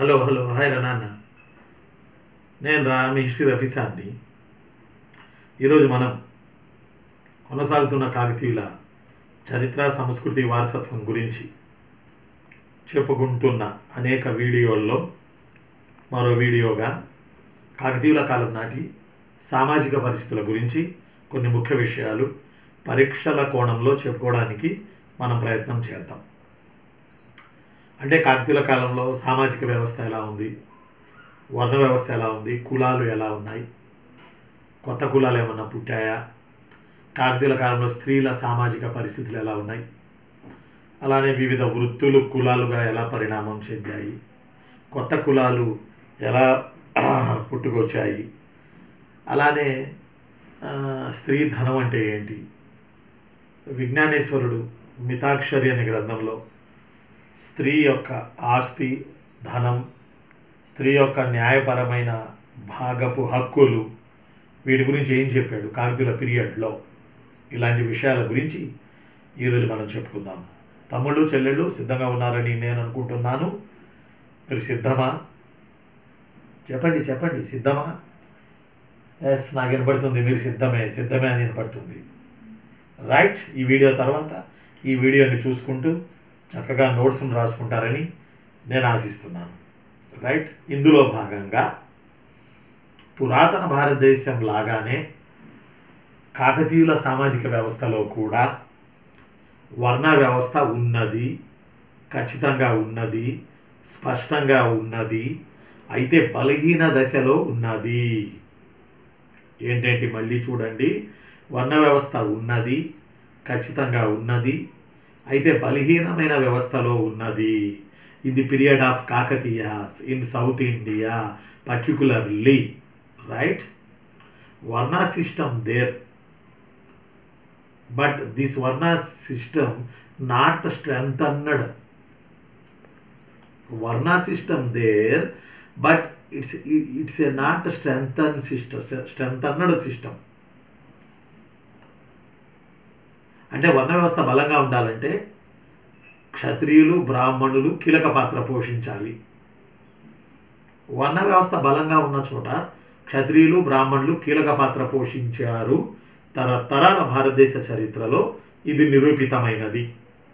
Hello hello hi రా నాన్న నేను రా మీ హిస్టరీ రఫీసాన్ని ఈరోజు మనం కొనసాగుతున్న కాకతీయుల చరిత్ర సంస్కృతి వారసత్వం గురించి చెప్పుకుంటున్న అనేక వీడియోల్లో మరో వీడియోగా కాకతీయుల కాలం నాటి సామాజిక పరిస్థితుల గురించి కొన్ని ముఖ్య విషయాలు పరీక్షల కోణంలో చెప్పుకోవడానికి మనం ప్రయత్నం చేద్దాం అంటే కాకతీయుల కాలంలో సామాజిక వ్యవస్థ ఎలా ఉంది వర్ణ వ్యవస్థ ఎలా ఉంది కులాలు ఎలా ఉన్నాయి కొత్త కులాలు ఏమన్నా పుట్టాయా కాకతీయుల కాలంలో స్త్రీల సామాజిక పరిస్థితులు ఎలా ఉన్నాయి అలానే వివిధ వృత్తులు కులాలుగా ఎలా పరిణామం చెందాయి కొత్త కులాలు ఎలా పుట్టుకొచ్చాయి అలానే ఆ, స్త్రీ ధనం అంటే ఏంటి విజ్ఞానేశ్వరుడు మితాక్షరి అనే గ్రంథంలో స్త్రీ యొక్క ఆస్తి ధనం స్త్రీ యొక్క న్యాయపరమైన భాగపు హక్కులు వీటి గురించి ఏం చెప్పాడు కాకతీయుల పీరియడ్లో ఇలాంటి విషయాల గురించి ఈరోజు మనం చెప్పుకుందాం తమ్ముళ్ళు చెల్లెళ్ళు సిద్ధంగా ఉన్నారని నేను అనుకుంటున్నాను మీరు సిద్ధమా చెప్పండి చెప్పండి సిద్ధమా ఎస్ నాకు వినపడుతుంది మీరు సిద్ధమే సిద్ధమే అని వినపడుతుంది రైట్ ఈ వీడియో తర్వాత ఈ వీడియోని చూసుకుంటూ చక్కగా నోట్స్ను రాసుకుంటారని నేను ఆశిస్తున్నాను రైట్ ఇందులో భాగంగా పురాతన భారతదేశం లాగానే కాకతీయుల సామాజిక వ్యవస్థలో కూడా వర్ణ వ్యవస్థ ఉన్నది ఖచ్చితంగా ఉన్నది స్పష్టంగా ఉన్నది అయితే బలహీన దశలో ఉన్నది ఏంటంటే మళ్ళీ చూడండి వర్ణ వ్యవస్థ ఉన్నది ఖచ్చితంగా ఉన్నది అయితే బలహీనమైన వ్యవస్థలో ఉన్నది in the period of Kakatiyas in South India particularly right varna system there but this varna system not strengthened varna system there but it's it's a not strengthen system strengthened system అంటే వర్ణ వ్యవస్థ బలంగా ఉండాలంటే క్షత్రియులు బ్రాహ్మణులు కీలక పాత్ర పోషించాలి వర్ణ వ్యవస్థ బలంగా ఉన్న చోట క్షత్రియులు బ్రాహ్మణులు కీలక పాత్ర పోషించారు తరతరాల భారతదేశ చరిత్రలో ఇది నిరూపితమైనది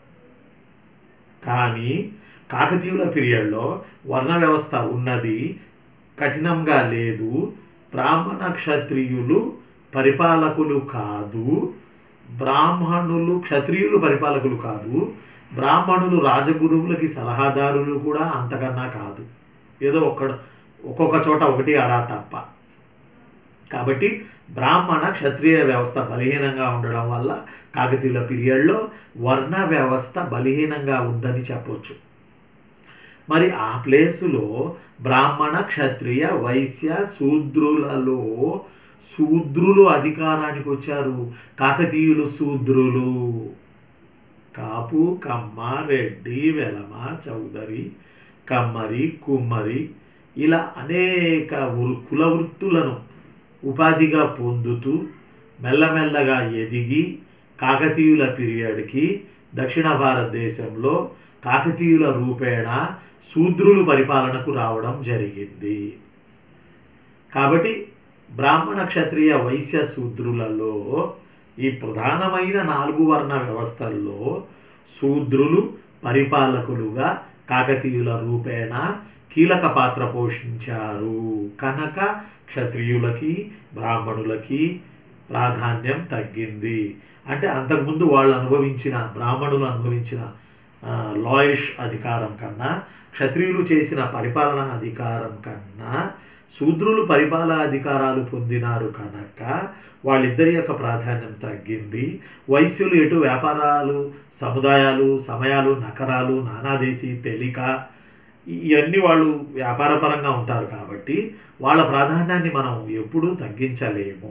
కానీ కాకతీయుల పీరియడ్లో వర్ణ వ్యవస్థ ఉన్నది కఠినంగా లేదు బ్రాహ్మణ క్షత్రియులు పరిపాలకులు కాదు బ్రాహ్మణులు క్షత్రియులు పరిపాలకులు కాదు బ్రాహ్మణులు రాజగురువులకి సలహాదారులు కూడా అంతకన్నా కాదు ఏదో ఒక్క ఒక్కొక్క చోట ఒకటి అరా తప్ప కాబట్టి బ్రాహ్మణ క్షత్రియ వ్యవస్థ బలహీనంగా ఉండడం వల్ల కాకతీయుల పీరియడ్లో వర్ణ వ్యవస్థ బలహీనంగా ఉందని చెప్పొచ్చు మరి ఆ ప్లేసులో బ్రాహ్మణ క్షత్రియ వైశ్య శూద్రులలో శూద్రులు అధికారానికి వచ్చారు కాకతీయులు శూద్రులు కాపు కమ్మ రెడ్డి వెలమ చౌదరి కమ్మరి కుమ్మరి ఇలా అనేక వృ- కుల వృత్తులను ఉపాధిగా పొందుతూ మెల్లమెల్లగా ఎదిగి కాకతీయుల పీరియడ్కి దక్షిణ భారతదేశంలో కాకతీయుల రూపేణ శూద్రులు పరిపాలనకు రావడం జరిగింది కాబట్టి బ్రాహ్మణ క్షత్రియ వైశ్య శూద్రులలో ఈ ప్రధానమైన నాలుగు వర్ణ వ్యవస్థల్లో శూద్రులు పరిపాలకులుగా కాకతీయుల రూపేణ కీలక పాత్ర పోషించారు కనుక క్షత్రియులకి బ్రాహ్మణులకి ప్రాధాన్యం తగ్గింది అంటే అంతకుముందు వాళ్ళు అనుభవించిన బ్రాహ్మణులు అనుభవించిన లాయిష్ అధికారం కన్నా క్షత్రియులు చేసిన పరిపాలన అధికారం కన్నా శూద్రులు పరిపాలన అధికారాలు పొందినారు కనుక వాళ్ళిద్దరి యొక్క ప్రాధాన్యం తగ్గింది వైశ్యులు ఎటు వ్యాపారాలు సముదాయాలు సమయాలు నకరాలు నానాదేశీ తెలిక ఇవన్నీ వాళ్ళు వ్యాపారపరంగా ఉంటారు కాబట్టి వాళ్ళ ప్రాధాన్యాన్ని మనం ఎప్పుడూ తగ్గించలేము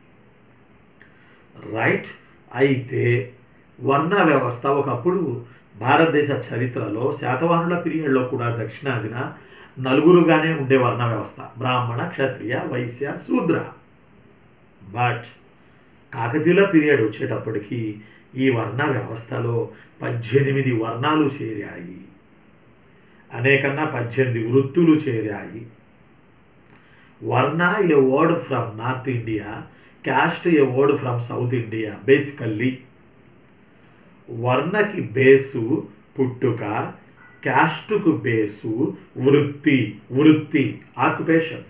రైట్ అయితే వర్ణ వ్యవస్థ ఒకప్పుడు భారతదేశ చరిత్రలో శాతవాహనుల పీరియడ్లో కూడా దక్షిణాదిన నలుగురుగానే ఉండే వర్ణ వ్యవస్థ బ్రాహ్మణ క్షత్రియ వైశ్య శూద్ర బట్ కాకతీయుల పీరియడ్ వచ్చేటప్పటికి ఈ వర్ణ వ్యవస్థలో పద్దెనిమిది వర్ణాలు చేరాయి అనేకన్నా పద్దెనిమిది వృత్తులు చేరాయి varna a word from North India caste a word from South India basically వర్ణకి బేసు పుట్టుక క్యాస్ట్కు బేసు వృత్తి వృత్తి ఆక్యుపేషన్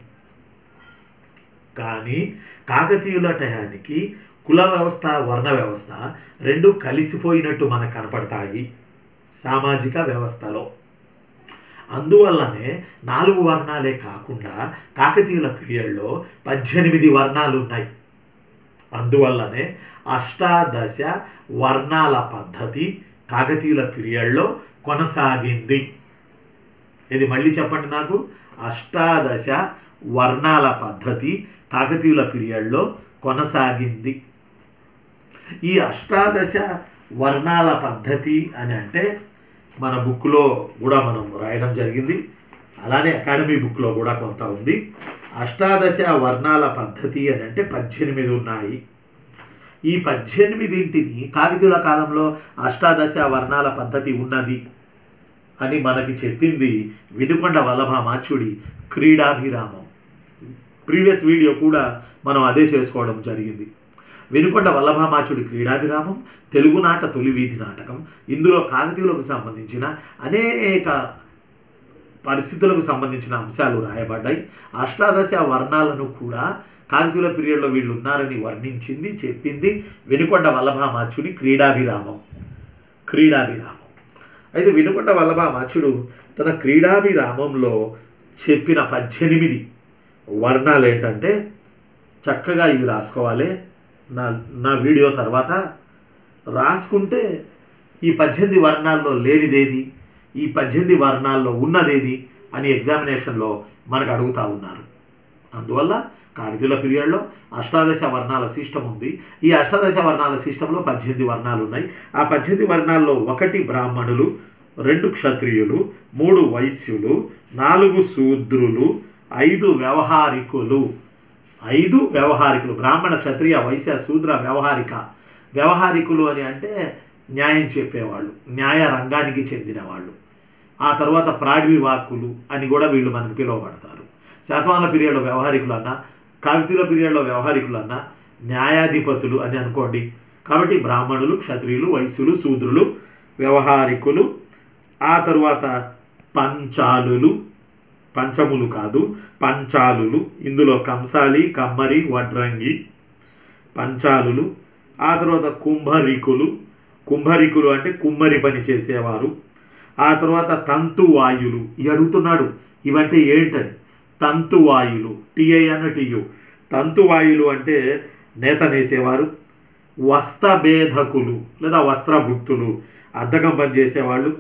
కానీ కాకతీయుల టయానికి కుల వ్యవస్థ వర్ణ వ్యవస్థ రెండు కలిసిపోయినట్టు మనకు కనపడతాయి సామాజిక వ్యవస్థలో అందువల్లనే నాలుగు వర్ణాలే కాకుండా కాకతీయుల పీరియడ్లో పద్దెనిమిది వర్ణాలు ఉన్నాయి అందువల్లనే అష్టాదశ వర్ణాల పద్ధతి కాకతీయుల పీరియడ్లో కొనసాగింది ఇది మళ్ళీ చెప్పండి నాకు అష్టాదశ వర్ణాల పద్ధతి కాకతీయుల పీరియడ్లో కొనసాగింది ఈ అష్టాదశ వర్ణాల పద్ధతి అని అంటే మన బుక్లో కూడా మనం రాయడం జరిగింది అలానే అకాడమీ బుక్లో కూడా కొంత ఉంది అష్టాదశ వర్ణాల పద్ధతి అని అంటే పద్దెనిమిది ఉన్నాయి ఈ పద్దెనిమిదింటిని కాకతీయుల కాలంలో అష్టాదశ వర్ణాల పద్ధతి ఉన్నది అని మనకి చెప్పింది వినుకొండ వల్లభామాచుడి క్రీడాభిరామం ప్రీవియస్ వీడియో కూడా మనం అదే చేసుకోవడం జరిగింది వెనుకొండ వల్లభామాచుడి క్రీడాభిరామం తెలుగునాట తొలి వీధి నాటకం ఇందులో కాకతీయులకు సంబంధించిన అనేక పరిస్థితులకు సంబంధించిన అంశాలు రాయబడ్డాయి అష్టాదశ వర్ణాలను కూడా కాకతీయుల పీరియడ్లో వీళ్ళు ఉన్నారని వర్ణించింది చెప్పింది వెనుకొండ వల్లభామాచుడి క్రీడాభిరామం క్రీడాభిరామం అయితే వినుకొండ వల్లభామాచుడు తన క్రీడాభిరామంలో చెప్పిన పద్దెనిమిది వర్ణాలు ఏంటంటే చక్కగా ఇవి రాసుకోవాలి నా నా వీడియో తర్వాత రాసుకుంటే ఈ పద్దెనిమిది వర్ణాల్లో లేనిదేది ఈ పద్దెనిమిది వర్ణాల్లో ఉన్నదేది అని ఎగ్జామినేషన్లో మనకు అడుగుతూ ఉన్నారు అందువల్ల కాకతీయుల పీరియడ్లో అష్టాదశ వర్ణాల సిస్టమ్ ఉంది ఈ అష్టాదశ వర్ణాల సిస్టంలో పద్దెనిమిది వర్ణాలు ఉన్నాయి ఆ పద్దెనిమిది వర్ణాల్లో ఒకటి బ్రాహ్మణులు రెండు క్షత్రియులు మూడు వైశ్యులు నాలుగు శూద్రులు ఐదు వ్యవహారికులు ఐదు వ్యవహారికులు బ్రాహ్మణ క్షత్రియ వైశ్య శూద్ర వ్యవహారిక వ్యవహారికులు అని అంటే న్యాయం చెప్పేవాళ్ళు న్యాయ రంగానికి చెందిన వాళ్ళు ఆ తర్వాత ప్రాడ్వివాకులు అని కూడా వీళ్ళు మనకు పిలువబడతారు శాతవాహన పీరియడ్లో వ్యవహారికులు అన్నా కాకతీయుల పీరియడ్లో వ్యవహారికులు అన్నా న్యాయాధిపతులు అని అనుకోండి కాబట్టి బ్రాహ్మణులు క్షత్రియులు వైశ్యులు శూద్రులు వ్యవహారికులు ఆ తరువాత పంచాలులు పంచములు కాదు పంచాలులు ఇందులో కంసాలి కమ్మరి వడ్రంగి పంచాలులు ఆ తర్వాత కుంభరికులు కుంభరికులు అంటే కుమ్మరి పని చేసేవారు ఆ తర్వాత తంతువాయులు ఇవి అడుగుతున్నాడు ఇవంటే ఏంటని తంతువాయులు టిఐ అన్న టియు తంతువాయులు అంటే నేత నేసేవారు వస్త్రభేదకులు లేదా వస్త్రభుక్తులు అద్దకం పని చేసేవాళ్ళు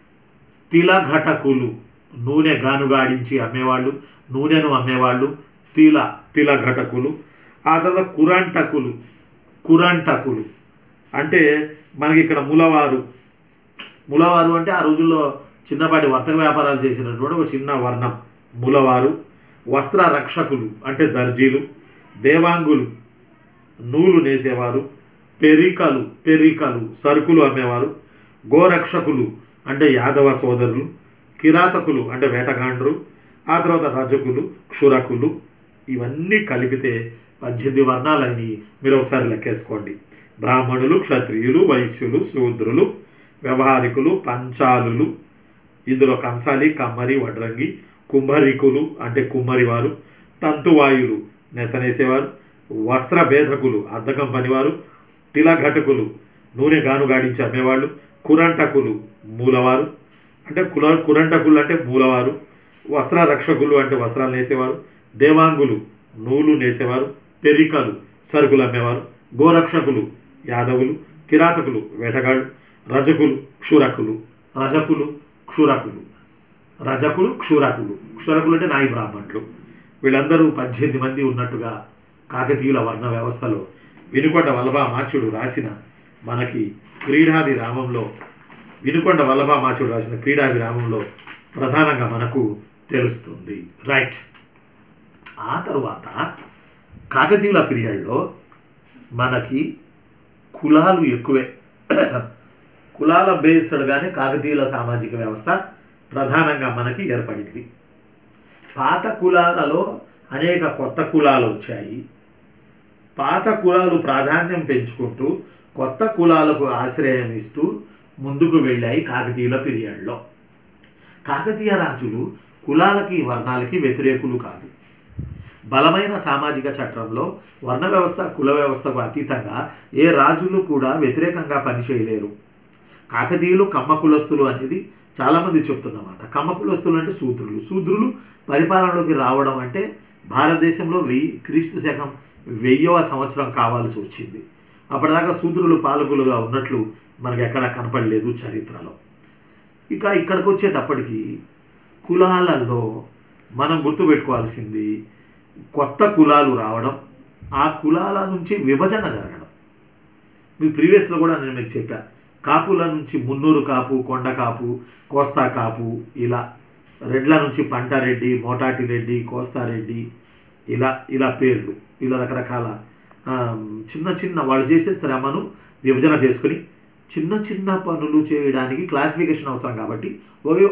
తిలఘటకులు నూనె గానుగాడించి అమ్మేవాళ్ళు నూనెను అమ్మేవాళ్ళు తిల తిలఘటకులు ఆ తర్వాత కురంటకులు కురంటకులు అంటే మనకి ఇక్కడ ములవారు ములవారు అంటే ఆ రోజుల్లో చిన్నపాటి వర్తక వ్యాపారాలు చేసినటువంటి ఒక చిన్న వర్ణం ములవారు వస్త్ర రక్షకులు అంటే దర్జీలు దేవాంగులు నూలు నేసేవారు పెరికలు పెరికలు సరుకులు అమ్మేవారు గోరక్షకులు అంటే యాదవ సోదరులు కిరాతకులు అంటే వేటగాండ్రు ఆ తర్వాత రజకులు క్షురకులు ఇవన్నీ కలిపితే పద్దెనిమిది వర్ణాలని మీరు ఒకసారి లెక్కేసుకోండి బ్రాహ్మణులు క్షత్రియులు వైశ్యులు శూద్రులు వ్యవహారికులు పంచాలులు ఇందులో కంసాలి కమ్మరి వడ్రంగి కుంభరికులు అంటే కుమ్మరివారు తంతువాయులు నెత్తనేసేవారు వస్త్ర భేదకులు అద్దకం పనివారు తిలఘటకులు నూనె గాను గాడించి అమ్మేవాళ్ళు కురంటకులు మూలవారు అంటే కుల కురంటకులు అంటే మూలవారు వస్త్ర రక్షకులు అంటే వస్త్రాలు నేసేవారు దేవాంగులు నూలు నేసేవారు పెరికలు సరుకులు అమ్మేవారు గోరక్షకులు యాదవులు కిరాతకులు వేటగాళ్ళు రజకులు క్షురకులు రజకులు క్షురకులు రజకులు క్షురకులు క్షురకులు అంటే నాయి బ్రాహ్మణులు వీళ్ళందరూ పద్దెనిమిది మంది ఉన్నట్టుగా కాకతీయుల వర్ణ వ్యవస్థలో వినుకొండ వల్లభామాచుడు రాసిన మనకి క్రీడాది రామంలో వినుకొండ వల్లభామాచుడు రాసిన క్రీడాది రామంలో ప్రధానంగా మనకు తెలుస్తుంది రైట్ ఆ తరువాత కాకతీయుల పీరియడ్లో మనకి కులాలు ఎక్కువే కులాల బేస్డ్గానే కాకతీయుల సామాజిక వ్యవస్థ ప్రధానంగా మనకి ఏర్పడింది పాత కులాలలో అనేక కొత్త కులాలు వచ్చాయి పాత కులాలు ప్రాధాన్యం పెంచుకుంటూ కొత్త కులాలకు ఆశ్రయం ఇస్తూ ముందుకు వెళ్ళాయి కాకతీయుల పీరియడ్లో కాకతీయ రాజులు కులాలకి వర్ణాలకి వ్యతిరేకులు కాదు బలమైన సామాజిక చట్రంలో వర్ణ వ్యవస్థ కుల వ్యవస్థకు అతీతంగా ఏ రాజులు కూడా వ్యతిరేకంగా పనిచేయలేరు కాకతీయులు కమ్మ కులస్తులు అనేది చాలామంది చెప్తున్నమాట కమ్మ కులస్తులు అంటే శూద్రులు శూద్రులు పరిపాలనలోకి రావడం అంటే భారతదేశంలో వెయ్యి క్రీస్తు శకం వెయ్యవ సంవత్సరం కావాల్సి వచ్చింది అప్పటిదాకా శూద్రులు పాలకులుగా ఉన్నట్లు మనకు ఎక్కడా కనపడలేదు చరిత్రలో ఇక ఇక్కడికి వచ్చేటప్పటికి కులాలలో మనం గుర్తుపెట్టుకోవాల్సింది కొత్త కులాలు రావడం ఆ కులాల నుంచి విభజన జరగడం మీ ప్రీవియస్లో కూడా నేను మీకు చెప్పా కాపుల నుంచి మున్నూరు కాపు కొండ కాపు కోస్తా కాపు ఇలా రెడ్ల నుంచి పంటారెడ్డి మోటాటి రెడ్డి కోస్తారెడ్డి ఇలా ఇలా పేర్లు ఇలా రకరకాల ఆ, చిన్న చిన్న వాళ్ళు చేసే శ్రమను విభజన చేసుకుని చిన్న చిన్న పనులు చేయడానికి క్లాసిఫికేషన్ అవసరం కాబట్టి ఒకే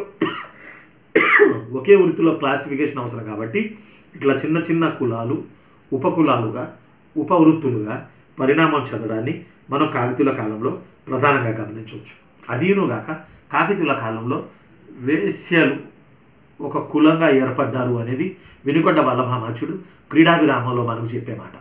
ఒకే వృత్తిలో క్లాసిఫికేషన్ అవసరం కాబట్టి ఇట్లా చిన్న చిన్న కులాలు ఉపకులాలుగా ఉపవృత్తులుగా పరిణామం చెందడాన్ని మనం కాకతీయుల కాలంలో ప్రధానంగా గమనించవచ్చు అదీనుగాక కాకతీయుల కాలంలో వేశ్యలు ఒక కులంగా ఏర్పడ్డారు అనేది వినుకొండ వల్లభామాచుడు క్రీడాభిరామంలో మనకు చెప్పే మాట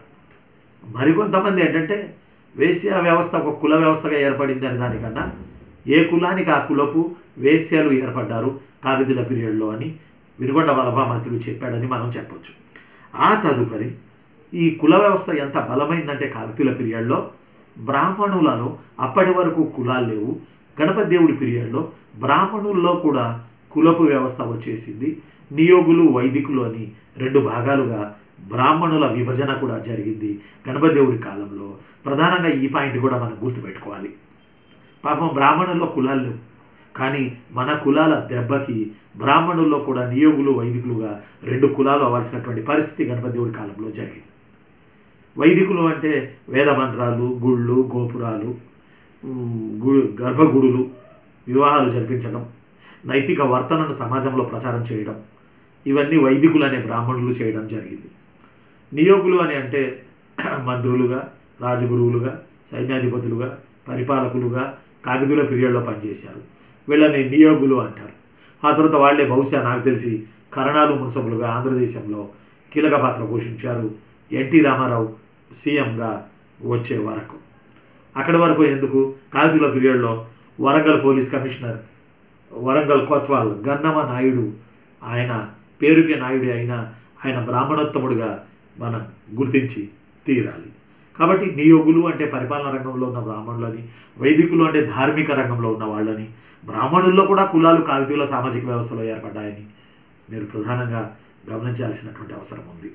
మరికొంతమంది ఏంటంటే వేశ్య వ్యవస్థ ఒక కుల వ్యవస్థగా ఏర్పడింది అనే దానికన్నా ఏ కులానికి ఆ కులపు వేశ్యలు ఏర్పడ్డారు కాకతీయుల పీరియడ్లో అని వినుకొండ వల్లభామాచుడు చెప్పాడని మనం చెప్పొచ్చు ఆ తదుపరి ఈ కుల వ్యవస్థ ఎంత బలమైందంటే కాకతీయుల పీరియడ్లో బ్రాహ్మణులలో అప్పటి వరకు కులాలు లేవు గణపతి దేవుడి పీరియడ్లో బ్రాహ్మణుల్లో కూడా కులపు వ్యవస్థ వచ్చేసింది నియోగులు వైదికులు అని రెండు భాగాలుగా బ్రాహ్మణుల విభజన కూడా జరిగింది గణపతి దేవుడి కాలంలో ప్రధానంగా ఈ పాయింట్ కూడా మనం గుర్తుపెట్టుకోవాలి పాపం బ్రాహ్మణుల్లో కులాలు లేవు కానీ మన కులాల దెబ్బకి బ్రాహ్మణుల్లో కూడా నియోగులు వైదికులుగా రెండు కులాలు అవ్వాల్సినటువంటి పరిస్థితి గణపతి దేవుడి కాలంలో జరిగింది వైదికులు అంటే వేద మంత్రాలు గుళ్ళు గోపురాలు ఉమ్, గు గర్భగుడులు వివాహాలు జరిపించడం నైతిక వర్తనను సమాజంలో ప్రచారం చేయడం ఇవన్నీ వైదికులు అనే బ్రాహ్మణులు చేయడం జరిగింది నియోగులు అని అంటే మంత్రులుగా రాజగురువులుగా సైన్యాధిపతులుగా పరిపాలకులుగా కాకతీయుల పీరియడ్లో పనిచేశారు వీళ్ళని నియోగులు అంటారు ఆ తర్వాత వాళ్ళే బహుశా నాకు తెలిసి కరణాలు మున్సబులుగా ఆంధ్రదేశంలో కీలక పాత్ర పోషించారు ఎన్టీ రామారావు సీఎంగా వచ్చే వరకు అక్కడి వరకు ఎందుకు కాకతీయుల పీరియడ్లో వరంగల్ పోలీస్ కమిషనర్ వరంగల్ కోత్వాల్ గన్నమ నాయుడు ఆయన పేరుకే నాయుడు అయినా ఆయన బ్రాహ్మణోత్తముడుగా మనం గుర్తించి తీరాలి కాబట్టి నియోగులు అంటే పరిపాలన రంగంలో ఉన్న బ్రాహ్మణులని వైదికులు అంటే ధార్మిక రంగంలో ఉన్న వాళ్ళని బ్రాహ్మణుల్లో కూడా కులాలు కాకతీయుల సామాజిక వ్యవస్థలో ఏర్పడ్డాయని మీరు ప్రధానంగా గమనించాల్సినటువంటి అవసరం ఉంది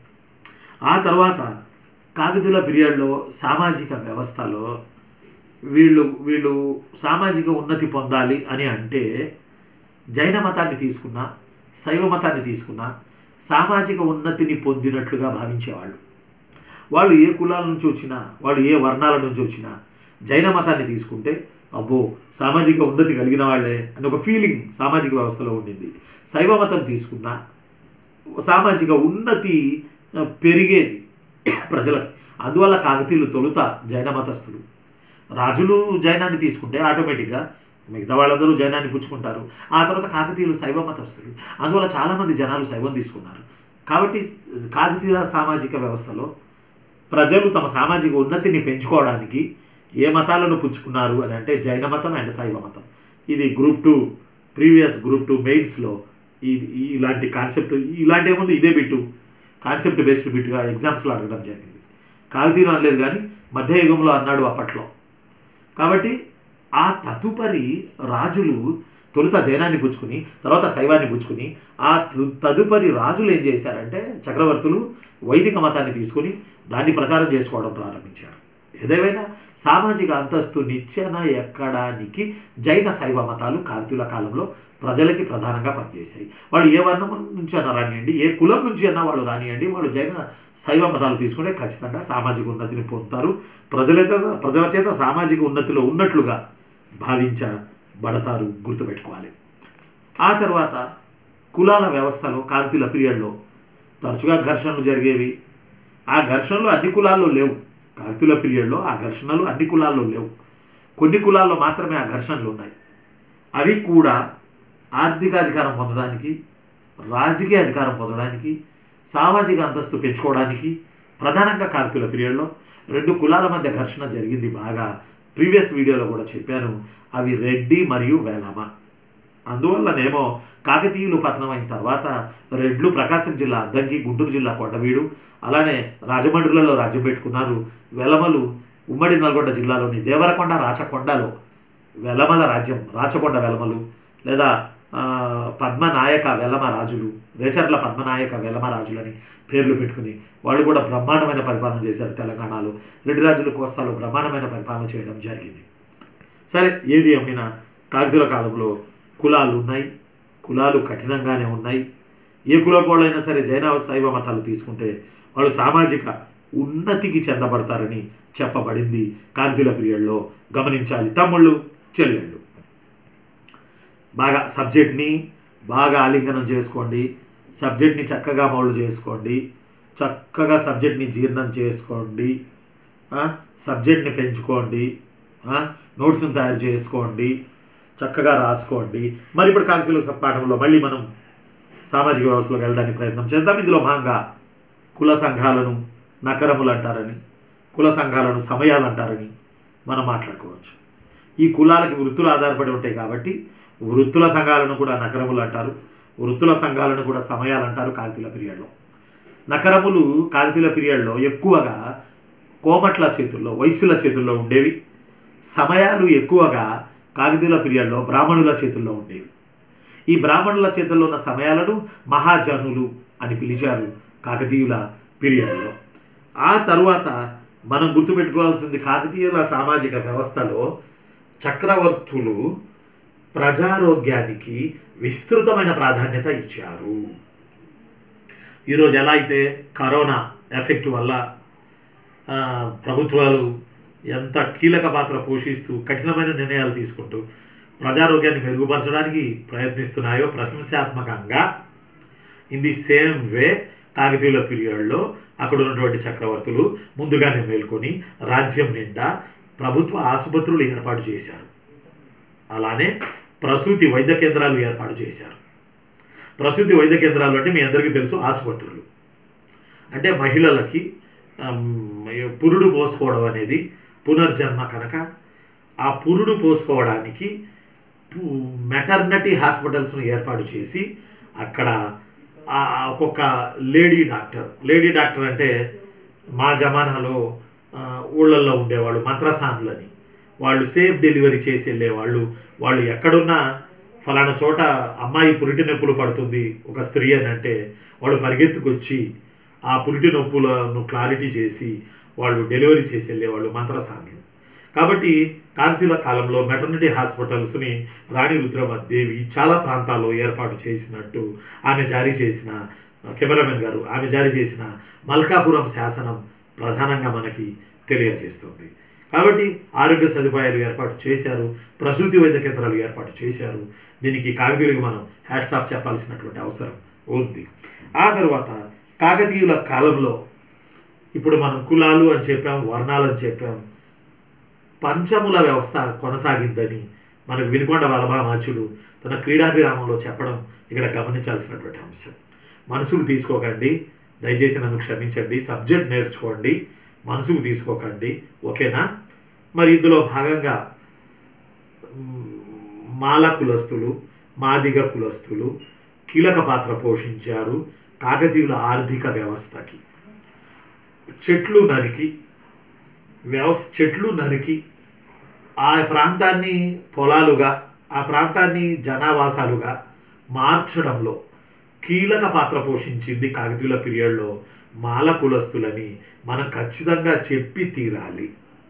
ఆ తర్వాత కాకతీయుల పీరియడ్లో సామాజిక వ్యవస్థలో వీళ్ళు వీళ్ళు సామాజిక ఉన్నతి పొందాలి అని అంటే జైన మతాన్ని తీసుకున్నా శైవ మతాన్ని తీసుకున్నా సామాజిక ఉన్నతిని పొందినట్లుగా భావించేవాళ్ళు వాళ్ళు ఏ కులాల నుంచి వచ్చినా వాళ్ళు ఏ వర్ణాల నుంచి వచ్చినా జైన మతాన్ని తీసుకుంటే అబ్బో సామాజిక ఉన్నతి కలిగిన వాళ్ళే అని ఒక ఫీలింగ్ సామాజిక వ్యవస్థలో ఉండింది శైవ మతం తీసుకున్నా సామాజిక ఉన్నతి ఆ, పెరిగేది ప్రజలకి అందువల్ల కాకతీయులు తొలుత జైన మతస్థులు రాజులు జైనాన్ని తీసుకుంటే ఆటోమేటిక్గా మిగతా వాళ్ళందరూ జైనాన్ని పుచ్చుకుంటారు ఆ తర్వాత కాకతీయులు శైవ మతస్థులు అందువల్ల చాలామంది జనాలు శైవం తీసుకున్నారు కాబట్టి కాకతీయుల సామాజిక వ్యవస్థలో ప్రజలు తమ సామాజిక ఉన్నతిని పెంచుకోవడానికి ఏ మతాలను పుచ్చుకున్నారు అని అంటే జైన మతం అండ్ శైవ మతం ఇది group two previous group two మెయిన్స్లో ఇది ఇలాంటి కాన్సెప్ట్ ఇలాంటి ఏముంది ఇదే బిట్టు కాన్సెప్ట్ బేస్డ్ బిట్గా ఎగ్జామ్స్లో అడగడం జరిగింది కాకతీయులు అనలేదు కానీ మధ్యయుగంలో అన్నాడు అప్పట్లో కాబట్టి ఆ తదుపరి రాజులు తొలుత జైనాన్ని పుచ్చుకుని తర్వాత శైవాన్ని పుచ్చుకుని ఆ తదు- తదుపరి రాజులు ఏం చేశారంటే చక్రవర్తులు వైదిక మతాన్ని తీసుకుని దాన్ని ప్రచారం చేసుకోవడం ప్రారంభించారు ఏదేమైనా సామాజిక అంతస్తు నిచ్చెన ఎక్కడానికి జైన శైవ మతాలు కాకతీయుల కాలంలో ప్రజలకి ప్రధానంగా పనిచేశాయి వాళ్ళు ఏ వర్ణం నుంచి అన్నా రానియండి ఏ కులం నుంచి అన్నా వాళ్ళు రానియండి వాళ్ళు జైన శైవ మతాలు తీసుకుంటే ఖచ్చితంగా సామాజిక ఉన్నతిని పొందుతారు ప్రజల చేత ప్రజల చేత సామాజిక ఉన్నతిలో ఉన్నట్లుగా భావించబడతారు గుర్తుపెట్టుకోవాలి ఆ తర్వాత కులాల వ్యవస్థలో కాకతీయుల పీరియడ్లో తరచుగా ఘర్షణలు జరిగేవి ఆ ఘర్షణలు అన్ని కులాల్లో లేవు కాకతీయుల పీరియడ్లో ఆ ఘర్షణలు అన్ని కులాల్లో లేవు కొన్ని కులాల్లో మాత్రమే ఆ ఘర్షణలు ఉన్నాయి అవి కూడా ఆర్థిక అధికారం పొందడానికి రాజకీయ అధికారం పొందడానికి సామాజిక అంతస్తు పెంచుకోవడానికి ప్రధానంగా కాకతీయుల పీరియడ్లో రెండు కులాల మధ్య ఘర్షణ జరిగింది బాగా ప్రీవియస్ వీడియోలో కూడా చెప్పాను అవి రెడ్డి మరియు వేలమ అందువల్లనేమో కాకతీయులు పతనం అయిన తర్వాత రెడ్లు ప్రకాశం జిల్లా అద్దంకి గుంటూరు జిల్లా కొండవీడు అలానే రాజమండ్రులలో రాజ్యం పెట్టుకున్నారు వెలమలు ఉమ్మడి నల్గొండ జిల్లాలోని దేవరకొండ రాచకొండలో వెలమల రాజ్యం రాచకొండ వెలమలు లేదా ఆ, పద్మనాయక వెలమ రాజులు రేచర్ల పద్మనాయక వెలమ రాజులని పేర్లు పెట్టుకుని వాళ్ళు కూడా బ్రహ్మాండమైన పరిపాలన చేశారు తెలంగాణలో రెడ్డి రాజులు కోస్తాలో బ్రహ్మాండమైన పరిపాలన చేయడం జరిగింది సరే ఏది ఏమైనా కాకతీయుల కాలంలో కులాలు ఉన్నాయి కులాలు కఠినంగానే ఉన్నాయి ఏ కులపోళ్ళైనా సరే జైన శైవ మతాలు తీసుకుంటే వాళ్ళు సామాజిక ఉన్నతికి చెందబడతారని చెప్పబడింది కాకతీయుల పీరియడ్లో గమనించాలి తమ్ముళ్ళు చెల్లెళ్ళు బాగా సబ్జెక్ట్ని బాగా ఆలింగనం చేసుకోండి సబ్జెక్ట్ని చక్కగా మౌళ్ళు చేసుకోండి చక్కగా సబ్జెక్ట్ని జీర్ణం చేసుకోండి ఆ, సబ్జెక్ట్ని పెంచుకోండి ఆ, నోట్స్ని తయారు చేసుకోండి చక్కగా రాసుకోండి మరి ఇప్పుడు కాకతీయుల పాఠంలో మళ్ళీ మనం సామాజిక వ్యవస్థలోకి వెళ్ళడానికి ప్రయత్నం చేద్దాం ఇందులో భాగంగా కుల సంఘాలను నకరములు అంటారని కుల సంఘాలను సమయాలు అంటారని మనం మాట్లాడుకోవచ్చు ఈ కులాలకి వృత్తులు ఆధారపడి ఉంటాయి కాబట్టి వృత్తుల సంఘాలను కూడా నకరములు అంటారు వృత్తుల సంఘాలను కూడా సమయాలు అంటారు కాకతీయుల పీరియడ్లో నకరములు కాకతీయుల పీరియడ్లో ఎక్కువగా కోమట్ల చేతుల్లో వైశ్యుల చేతుల్లో ఉండేవి సమయాలు ఎక్కువగా కాకతీయుల పీరియడ్లో బ్రాహ్మణుల చేతుల్లో ఉండేవి ఈ బ్రాహ్మణుల చేతుల్లో ఉన్న సమయాలను మహాజనులు అని పిలిచారు కాకతీయుల పీరియడ్లో ఆ తరువాత మనం గుర్తుపెట్టుకోవాల్సింది కాకతీయుల సామాజిక వ్యవస్థలో చక్రవర్తులు ప్రజారోగ్యానికి విస్తృతమైన ప్రాధాన్యత ఇచ్చారు ఈరోజు ఎలా అయితే కరోనా ఎఫెక్ట్ వల్ల ఆ, ప్రభుత్వాలు ఎంత కీలక పాత్ర పోషిస్తూ కఠినమైన నిర్ణయాలు తీసుకుంటూ ప్రజారోగ్యాన్ని మెరుగుపరచడానికి ప్రయత్నిస్తున్నాయో ప్రశంసాత్మకంగా ఇన్ ది సేమ్ వే కాకతీయుల పీరియడ్లో అక్కడ ఉన్నటువంటి చక్రవర్తులు ముందుగానే మేల్కొని రాజ్యం నిండా ప్రభుత్వ ఆసుపత్రులు ఏర్పాటు చేశారు అలానే ప్రసూతి వైద్య కేంద్రాలు ఏర్పాటు చేశారు ప్రసూతి వైద్య కేంద్రాలు అంటే మీ అందరికీ తెలుసు ఆసుపత్రులు అంటే మహిళలకి ఆమ్, పురుడు పోసుకోవడం అనేది పునర్జన్మ కనుక ఆ పురుడు పోసుకోవడానికి మెటర్నిటీ హాస్పిటల్స్ను ఏర్పాటు చేసి అక్కడ ఆ ఒక్కొక్క లేడీ డాక్టర్ లేడీ డాక్టర్ అంటే మా జమానాలో ఆ, ఊళ్ళల్లో ఉండేవాళ్ళు మంత్రసానులని వాళ్ళు సేఫ్ డెలివరీ చేసి వెళ్ళేవాళ్ళు వాళ్ళు ఎక్కడున్నా ఫలానా చోట అమ్మాయి పురిటి నొప్పులు పడుతుంది ఒక స్త్రీ అని అంటే వాళ్ళు పరిగెత్తుకొచ్చి ఆ పురిటి నొప్పులను క్లారిటీ చేసి వాళ్ళు డెలివరీ చేసి వెళ్ళేవాళ్ళు మంత్రసానులు కాబట్టి కాకతీయుల కాలంలో మెటర్నిటీ హాస్పిటల్స్ని రాణి రుద్రమదేవి చాలా ప్రాంతాల్లో ఏర్పాటు చేసినట్టు ఆమె జారీ చేసిన కెమెరామెన్ గారు ఆమె జారీ చేసిన మల్కాపురం శాసనం ప్రధానంగా మనకి తెలియజేస్తుంది కాబట్టి ఆరోగ్య సదుపాయాలు ఏర్పాటు చేశారు ప్రసూతి వైద్య కేంద్రాలు ఏర్పాటు చేశారు దీనికి కాకతీయులకు మనం హ్యాట్స్ ఆఫ్ చెప్పాల్సినటువంటి అవసరం ఉంది ఆ తర్వాత కాకతీయుల కాలంలో ఇప్పుడు మనం కులాలు అని చెప్పాం వర్ణాలు అని చెప్పాం పంచముల వ్యవస్థ కొనసాగిందని మనకు వినుకొండ వలభామాచుడు తన క్రీడాభిరామంలో చెప్పడం ఇక్కడ గమనించాల్సినటువంటి అంశం మనసుకు తీసుకోకండి దయచేసి నన్ను క్షమించండి సబ్జెక్ట్ నేర్చుకోండి మనసుకు తీసుకోకండి ఓకేనా మరి ఇందులో భాగంగా మ్, మాల కులస్తులు మాదిగ కులస్తులు కీలక పాత్ర పోషించారు కాకతీయుల ఆర్థిక వ్యవస్థకి చెట్లు నరికి వ్యవస్థ చెట్లు నరికి ఆ ప్రాంతాన్ని పొలాలుగా ఆ ప్రాంతాన్ని జనావాసాలుగా మార్చడంలో కీలక పాత్ర పోషించింది కాకతీయుల పీరియడ్లో మాల కులస్తులని మనం ఖచ్చితంగా చెప్పి తీరాలి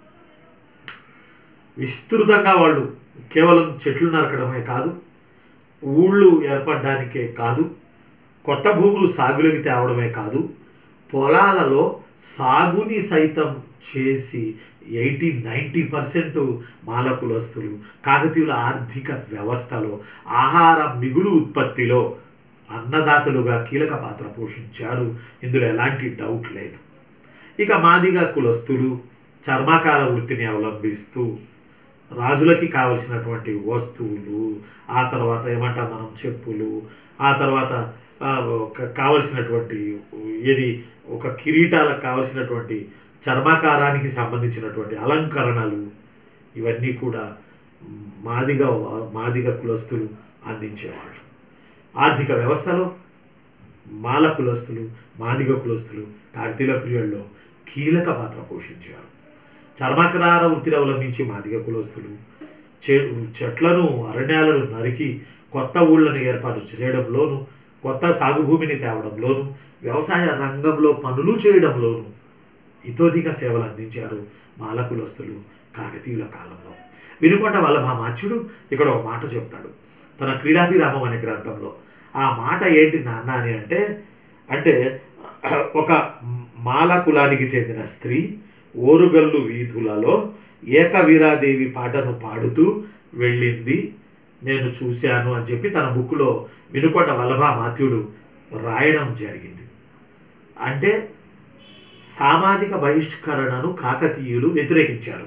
విస్తృతంగా వాళ్ళు కేవలం చెట్లు నరకడమే కాదు ఊళ్ళు ఏర్పడడానికే కాదు కొత్త భూములు సాగులోకి తేవడమే కాదు పొలాలలో సాగుని సైతం చేసి ఎయిటీ నైంటీ పర్సెంట్ మాల కులస్తులు కాకతీయుల ఆర్థిక వ్యవస్థలో ఆహార మిగులు ఉత్పత్తిలో అన్నదాతలుగా కీలక పాత్ర పోషించారు ఇందులో ఎలాంటి డౌట్ లేదు ఇక మాదిగ కులస్తులు చర్మాకార వృత్తిని అవలంబిస్తూ రాజులకి కావలసినటువంటి వస్తువులు ఆ తర్వాత ఏమంటాం మనం చెప్పులు ఆ తర్వాత ఆ, ఒక కావలసినటువంటి ఏది ఒక కిరీటాలకు కావలసినటువంటి చర్మాకారానికి సంబంధించినటువంటి అలంకరణలు ఇవన్నీ కూడా మాదిగ మాదిగ కులస్తులు అందించేవాళ్ళు ఆర్థిక వ్యవస్థలో మాల కులస్తులు మాదిగ కులస్తులు కాకతీయుల పీరియడ్లో కీలక పాత్ర పోషించారు చర్మకార వృత్తిని అవలంబించి మాదిగ కులస్తులు చె చెట్లను అరణ్యాలను నరికి కొత్త ఊళ్ళను ఏర్పాటు చేయడంలోనూ కొత్త సాగు భూమిని తేవడంలోనూ వ్యవసాయ రంగంలో పనులు చేయడంలోనూ ఇతోధిక సేవలు అందించారు మాల కులస్తులు కాకతీయుల కాలంలో వినుకొండ వల్లభామాచ్యుడు ఇక్కడ ఒక మాట చెప్తాడు తన క్రీడాభిరామం అనే గ్రంథంలో ఆ మాట ఏంటి నాన్న అని అంటే అంటే ఒక మాల కులానికి చెందిన స్త్రీ ఓరుగల్లు వీధులలో ఏకవీరాదేవి పాటను పాడుతూ వెళ్ళింది నేను చూశాను అని చెప్పి తన బుక్లో వినుకొండ వల్లభామాత్యుడు రాయడం జరిగింది అంటే సామాజిక బహిష్కరణను కాకతీయులు వ్యతిరేకించారు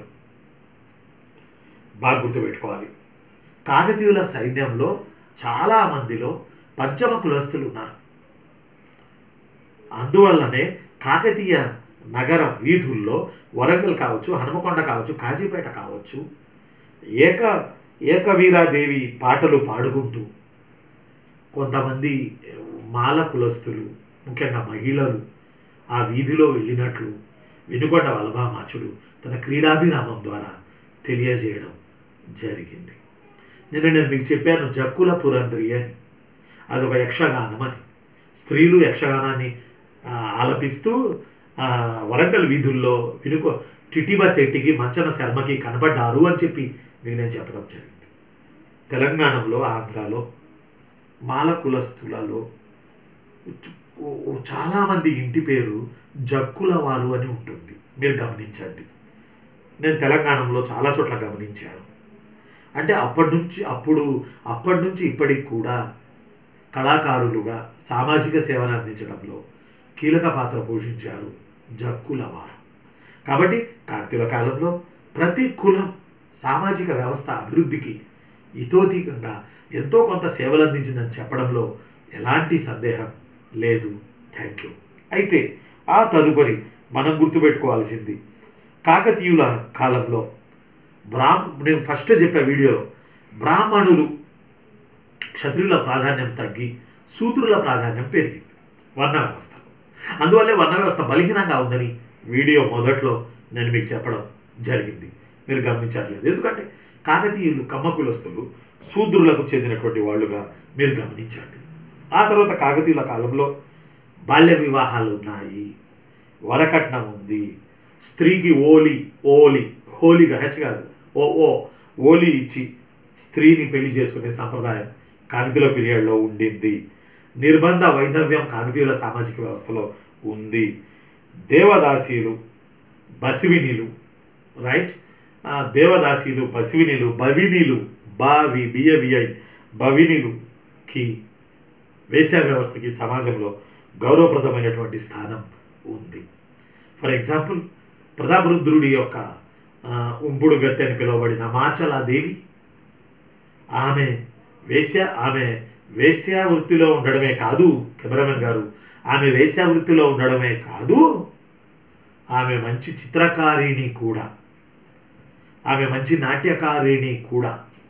బాగా గుర్తుపెట్టుకోవాలి కాకతీయుల సైన్యంలో చాలా మందిలో పంచమ కులస్తులు ఉన్నారు అందువల్లనే కాకతీయ నగర వీధుల్లో వరంగల్ కావచ్చు హనుమకొండ కావచ్చు కాజీపేట కావచ్చు ఏక ఏకవీరాదేవి పాటలు పాడుకుంటూ కొంతమంది మాల కులస్తులు ముఖ్యంగా మహిళలు ఆ వీధిలో వెళ్ళినట్లు వెనుకొండ వలభామాచుడు తన క్రీడాభిరామం ద్వారా తెలియజేయడం జరిగింది నిన్న నేను మీకు చెప్పాను జక్కుల పురంధ్రి అని అదొక యక్షగానం అని స్త్రీలు యక్షగానాన్ని ఆ, ఆలపిస్తూ ఆ, వరంగల్ వీధుల్లో వినుకో టిటిబ శెట్టికి మంచన శర్మకి కనబడ్డారు అని చెప్పి మీకు నేను చెప్పడం జరిగింది తెలంగాణలో ఆంధ్రాలో మాల కులస్తులలో ఓ- ఓ చాలామంది ఇంటి పేరు జక్కుల వారు అని ఉంటుంది మీరు గమనించండి నేను తెలంగాణలో చాలా చోట్ల గమనించాను అంటే అప్పటి నుంచి అప్పుడు అప్పటి నుంచి ఇప్పటికి కూడా కళాకారులుగా సామాజిక సేవను అందించడంలో కీలక పాత్ర పోషించారు జక్కుల వారు కాబట్టి కార్తీల కాలంలో ప్రతి కులం సామాజిక వ్యవస్థ అభివృద్ధికి ఇతోధికంగా ఎంతో కొంత సేవలు అందించిందని చెప్పడంలో ఎలాంటి సందేహం లేదు థ్యాంక్ యూ అయితే ఆ తదుపరి మనం గుర్తుపెట్టుకోవాల్సింది కాకతీయుల కాలంలో బ్రాహ్మ నేను ఫస్ట్ చెప్పే వీడియోలో బ్రాహ్మణులు క్షత్రియుల ప్రాధాన్యం తగ్గి శూద్రుల ప్రాధాన్యం పెరిగింది వర్ణ వ్యవస్థ అందువల్లే వర్ణ వ్యవస్థ బలహీనంగా ఉందని వీడియో మొదట్లో నేను మీకు చెప్పడం జరిగింది మీరు గమనించట్లేదు ఎందుకంటే కాకతీయులు కమ్మకులస్తులు శూద్రులకు చెందినటువంటి వాళ్ళుగా మీరు గమనించండి ఆ తర్వాత కాకతీయుల కాలంలో బాల్య వివాహాలు ఉన్నాయి వరకట్నం ఉంది స్త్రీకి ఓలి ఓలి హోలీగా హెచ్ కాదు ఓ ఓ ఓలి ఇచ్చి స్త్రీని పెళ్లి చేసుకునే సంప్రదాయం కాకతీయుల పీరియడ్లో ఉండింది నిర్బంధ వైధవ్యం కాకతీయుల సామాజిక వ్యవస్థలో ఉంది దేవదాసీలు బసివినీలు రైట్ ఆ, దేవదాసీలు బసివినీలు బవినీలు బావి బియవిఐ బవినీలుకి వేశ్య వ్యవస్థకి సమాజంలో గౌరవప్రదమైనటువంటి స్థానం ఉంది ఫర్ ఎగ్జాంపుల్ ప్రతాపరుద్రుడి యొక్క ఆ, ఉంపుడు గత్తె అని పిలువబడిన మాచలాదేవి ఆమె వేశ్య ఆమె వేశ్యా వృత్తిలో ఉండడమే కాదు కెమెరామెన్ గారు ఆమె వేశ్యా వృత్తిలో ఉండడమే కాదు ఆమె మంచి చిత్రకారిణి కూడా ఆమె మంచి నాట్యకారిణి కూడా